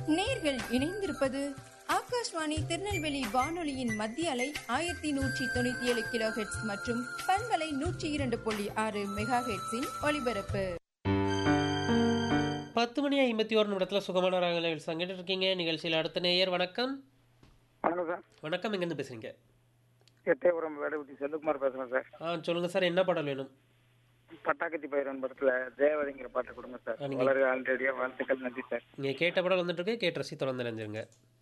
நேர்கள் இணைந்திருப்பது ஆகாஷ்வாணி திருநெல்வேலி வானொலியின் மத்திய அலை ஆயிரத்தி நூற்றி தொண்ணூத்தி ஏழு கிலோ ஹெட்ஸ் மற்றும் பண்பலை நூற்றி இரண்டு புள்ளி ஆறு மெகா ஹெட்ஸின் ஒலிபரப்பு பத்து மணி ஐம்பத்தி ஒரு நிமிடத்தில் சுகமான ராகங்கள் சங்கிட்டு இருக்கீங்க நிகழ்ச்சியில் அடுத்த நேயர் வணக்கம் வணக்கம் சார் வணக்கம் எங்கேருந்து பேசுறீங்க எட்டயபுரம் வேலைக்குட்டி செல்வகுமார் பேசுகிறேன் சார் ஆ சொல்லுங்கள் சார் என்ன பாடல் வேணும் பட்டாக்கத்தி பயிரன் படத்தில் தேவதைங்கிற பாட்டு கொடுங்க சார் ஆ, நீங்க- வளர்க ஆல்ரெடியாக வாழ்த்துக்கள் நன்றி சார் நீங்கள் கேட்ட பாடல் வந்துட்டு இருக்கு கேட்டு ரசி தொடர்ந்து நினைஞ்சிருங்க